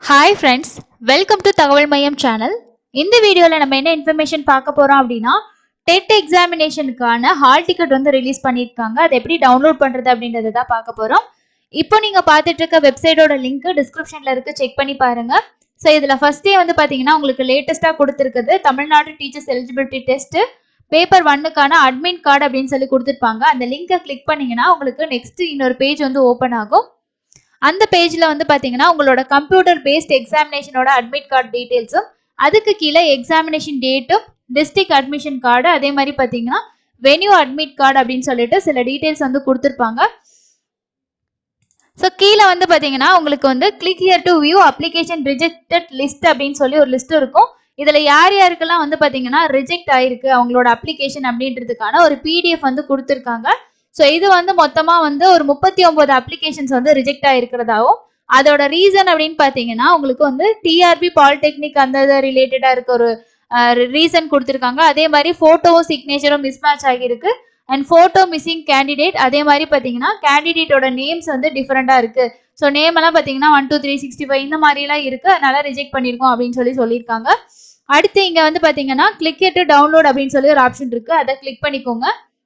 hi friends welcome to தகவல் மையம் channel இந்த வீடியோவில் நம்ம என்ன இன்ஃபர்மேஷன் பார்க்க போகிறோம் அப்படின்னா டெட் எக்ஸாமினேஷனுக்கான ஹால் டிக்கெட் வந்து ரிலீஸ் பண்ணியிருக்காங்க அதை எப்படி டவுன்லோட் பண்ணுறது அப்படின்றத தான் பார்க்க போகிறோம் இப்போ நீங்கள் பார்த்துட்டு இருக்க வெப்சைட்டோட லிங்க் டிஸ்கிரிப்ஷனில் இருக்கு செக் பண்ணி பாருங்க ஸோ இதில் ஃபர்ஸ்டே வந்து பார்த்தீங்கன்னா உங்களுக்கு லேட்டஸ்ட்டாக கொடுத்துருக்குது Tamil Nadu teachers eligibility test paper ஒன்னுக்கான அட்மிட் கார்டு அப்படின்னு சொல்லி கொடுத்துருப்பாங்க அந்த லிங்கை கிளிக் பண்ணீங்கன்னா உங்களுக்கு நெக்ஸ்ட் இன்னொரு பேஜ் வந்து ஓப்பன் ஆகும் அந்த பேஜில் வந்து பார்த்தீங்கன்னா உங்களோட கம்ப்யூட்டர் பேஸ்ட் எக்ஸாமினேஷனோட அட்மிட் கார்டு டீட்டெயில்ஸும் அதுக்கு கீழே எக்ஸாமினேஷன் டேட்டும் டிஸ்ட்ரிக்ட் அட்மிஷன் கார்டு அதே மாதிரி பார்த்தீங்கன்னா வென்யூ அட்மிட் கார்டு அப்படின்னு சொல்லிட்டு சில டீட்டெயில்ஸ் வந்து கொடுத்துருப்பாங்க ஸோ கீழே வந்து பார்த்தீங்கன்னா உங்களுக்கு வந்து click here to view application rejected list அப்படின்னு சொல்லி ஒரு லிஸ்ட் இருக்கும் இதில் யார் யாருக்கெல்லாம் வந்து பார்த்தீங்கன்னா ரிஜெக்ட் ஆயிருக்கு அவங்களோட அப்ளிகேஷன் அப்படின்றதுக்கான ஒரு பிடிஎஃப் வந்து கொடுத்துருக்காங்க ஸோ இது வந்து மொத்தமாக வந்து ஒரு முப்பத்தி ஒன்பது அப்ளிகேஷன்ஸ் வந்து ரிஜெக்ட் ஆயிருக்கிறதாவும் அதோட ரீசன் அப்படின்னு பார்த்தீங்கன்னா உங்களுக்கு வந்து டிஆர்பி பாலிடெக்னிக் அந்த இது ரிலேட்டடாக இருக்க ஒரு ரீசன் கொடுத்துருக்காங்க அதே மாதிரி ஃபோட்டோவும் சிக்னேச்சரும் மிஸ்மேட்ச் ஆகியிருக்கு அண்ட் ஃபோட்டோ மிஸ்ஸிங் கேண்டிடேட் அதே மாதிரி பார்த்தீங்கன்னா கேண்டிடேட்டோட நேம்ஸ் வந்து டிஃப்ரெண்ட்டாக இருக்கு ஸோ நேம் எல்லாம் பார்த்தீங்கன்னா one two three sixty five இந்த மாதிரிலாம் இருக்கு அதனால ரிஜெக்ட் பண்ணியிருக்கோம் அப்படின்னு சொல்லி சொல்லியிருக்காங்க அடுத்து இங்கே வந்து பார்த்தீங்கன்னா கிளிக் டு டவுன்லோட் அப்படின்னு சொல்லி ஒரு ஆப்ஷன் இருக்கு அதை கிளிக் பண்ணிக்கோங்க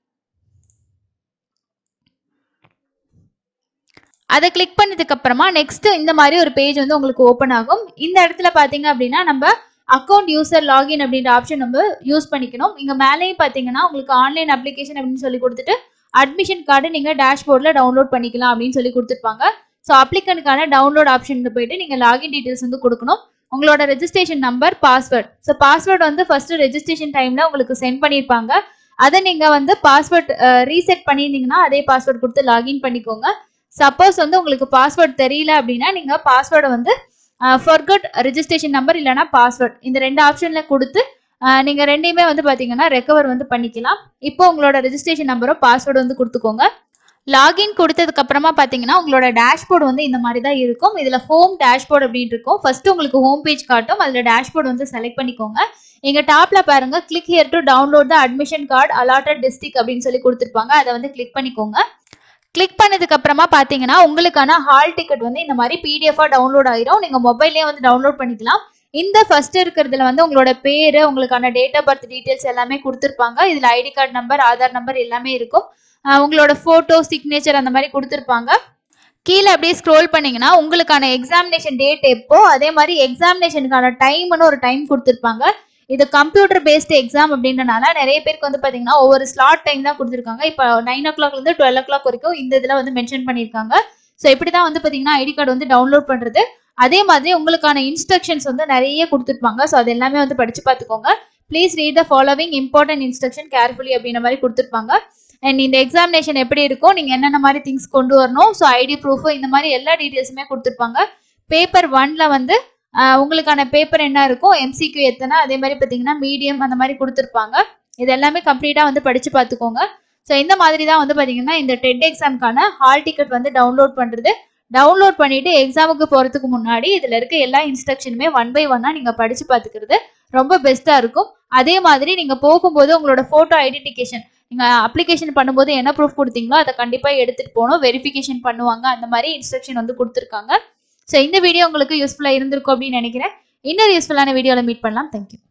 அதை கிளிக் பண்ணதுக்கு அப்புறமா நெக்ஸ்ட் இந்த மாதிரி ஒரு பேஜ் வந்து உங்களுக்கு ஓப்பன் ஆகும் இந்த இடத்துல பாத்தீங்க அப்படின்னா நம்ம அக்கௌண்ட் யூசர் லாகின் அப்படின்ற ஆப்ஷன் நம்ம யூஸ் பண்ணிக்கணும் இங்க மேலேயும் பாத்தீங்கன்னா உங்களுக்கு ஆன்லைன் அப்ளிகேஷன் அப்படின்னு சொல்லி கொடுத்துட்டு அட்மிஷன் கார்டு நீங்க டேஷ்போர்டில் டவுன்லோட் பண்ணிக்கலாம் அப்படின்னு சொல்லி கொடுத்துருப்பாங்க ஸோ அப்ளிகனுக்கான டவுன்லோட் ஆப்ஷன் போயிட்டு நீங்க லாகின் டீடைல்ஸ் வந்து கொடுக்கணும் உங்களோட registration number password so password வந்து ஃபர்ஸ்ட் ரெஜிஸ்ட்ரேஷன் டைம்ல உங்களுக்கு சென்ட் பண்ணியிருப்பாங்க அதை நீங்க வந்து பாஸ்வேர்ட் ரீசெட் பண்ணியிருந்தீங்கன்னா அதே பாஸ்வேர்ட் கொடுத்து லாகின் பண்ணிக்கோங்க சப்போஸ் வந்து உங்களுக்கு பாஸ்வேர்ட் தெரியல அப்படின்னா நீங்கள் பாஸ்வேர்டை வந்து ஃபர்கட் ரெஜிஸ்ட்ரேஷன் நம்பர் இல்லைனா பாஸ்வேர்ட் இந்த ரெண்டு ஆப்ஷனில் கொடுத்து நீங்கள் ரெண்டையுமே வந்து பார்த்தீங்கன்னா ரெக்கவர் வந்து பண்ணிக்கலாம் இப்போ உங்களோட ரெஜிஸ்ட்ரேஷன் நம்பரும் பாஸ்வேர்டு வந்து கொடுத்துக்கோங்க லாகின் கொடுத்ததுக்கு அப்புறமா பார்த்தீங்கன்னா உங்களோட டேஷ்போர்டு வந்து இந்த மாதிரி தான் இருக்கும் இதில் ஹோம் டேஷ்போர்டு அப்படின்னு இருக்கும் ஃபர்ஸ்ட் உங்களுக்கு ஹோம் பேஜ் காட்டும் அதில் டேஷ்போர்டு வந்து செலக்ட் பண்ணிக்கோங்க எங்க டாப்ல பாருங்க click here to download the admission card allotted district அப்படின்னு சொல்லி கொடுத்துருப்பாங்க அதை வந்து கிளிக் பண்ணிக்கோங்க கிளிக் பண்ணதுக்கு அப்புறமா பார்த்தீங்கன்னா உங்களுக்கான ஹால் டிக்கெட் வந்து இந்த மாதிரி பிடிஎஃபாக டவுன்லோட் ஆயிரும் நீங்கள் மொபைல்லேயே வந்து டவுன்லோட் பண்ணிக்கலாம் இந்த ஃபர்ஸ்ட் இருக்கிறதுல வந்து உங்களோட பேர் உங்களுக்கான டேட் ஆஃப் பர்த் டீட்டெயில்ஸ் எல்லாமே கொடுத்துருப்பாங்க இதில் ID card number Aadhaar number எல்லாமே இருக்கும் உங்களோட ஃபோட்டோ சிக்னேச்சர் அந்த மாதிரி கொடுத்துருப்பாங்க கீழே அப்படியே ஸ்க்ரோல் பண்ணீங்கன்னா உங்களுக்கான எக்ஸாமினேஷன் டேட் எப்போ அதே மாதிரி எக்ஸாமினேஷனுக்கான டைம்னு ஒரு டைம் கொடுத்துருப்பாங்க இது கம்ப்யூட்டர் பேஸ்டு எக்ஸாம் அப்படின்றனால நிறைய பேருக்கு வந்து பார்த்தீங்கன்னா ஒவ்வொரு ஸ்லாட் டைம் தான் கொடுத்துருக்காங்க இப்போ நைன் ஓ கிளாக்லேருந்து டுவெல் ஓ கிளாக் வரைக்கும் இந்த இதில் வந்து மென்ஷன் பண்ணியிருக்காங்க ஸோ இப்படி தான் வந்து பார்த்தீங்கன்னா ஐடி கார்டு வந்து டவுன்லோட் பண்ணுறது அதே மாதிரி உங்களுக்கான இன்ஸ்ட்ரக்ஷன்ஸ் வந்து நிறைய கொடுத்துருப்பாங்க ஸோ அது எல்லாமே வந்து படித்து பார்த்துக்கோங்க please read the following important instruction carefully அப்படின்ற மாதிரி கொடுத்துருப்பாங்க அண்ட் இந்த எக்ஸாமினேஷன் எப்படி இருக்கும் நீங்கள் என்னென்ன மாதிரி திங்ஸ் கொண்டு வரணும் ஸோ ஐடி ப்ரூஃபு இந்த மாதிரி எல்லா டீட்டெயில்ஸுமே கொடுத்துருப்பாங்க பேப்பர் ஒன்ல வந்து உங்களுக்கான பேப்பர் என்ன இருக்கும் எம்சிக்யூ எத்தனை அதே மாதிரி பார்த்தீங்கன்னா மீடியம் அந்த மாதிரி கொடுத்துருப்பாங்க இது எல்லாமே கம்ப்ளீட்டாக வந்து படித்து பார்த்துக்கோங்க ஸோ இந்த மாதிரி தான் வந்து பார்த்தீங்கன்னா இந்த டெட் எக்ஸாம்க்கான ஹால் டிக்கெட் வந்து டவுன்லோட் பண்ணுறது டவுன்லோட் பண்ணிட்டு எக்ஸாமுக்கு போகிறதுக்கு முன்னாடி இதில் இருக்க எல்லா இன்ஸ்ட்ரக்ஷனுமே ஒன் பை ஒன்னாக நீங்கள் படித்து பார்த்துக்கிறது ரொம்ப பெஸ்ட்டாக இருக்கும் அதே மாதிரி நீங்கள் போகும்போது உங்களோட ஃபோட்டோ ஐடென்டிகேஷன் நீங்கள் அப்ளிகேஷன் பண்ணும்போது என்ன ப்ரூஃப் கொடுத்தீங்களோ அதை கண்டிப்பாக எடுத்துகிட்டு போகணும் வெரிஃபிகேஷன் பண்ணுவாங்க அந்த மாதிரி இன்ஸ்ட்ரக்ஷன் வந்து கொடுத்துருக்காங்க ஸோ இந்த வீடியோ உங்களுக்கு யூஸ்ஃபுல்லாக இருந்திருக்கும் அப்படின்னு நினைக்கிறேன் இன்னொரு யூஸ்ஃபுல்லான வீடியோவில் மீட் பண்ணலாம் தேங்க்யூ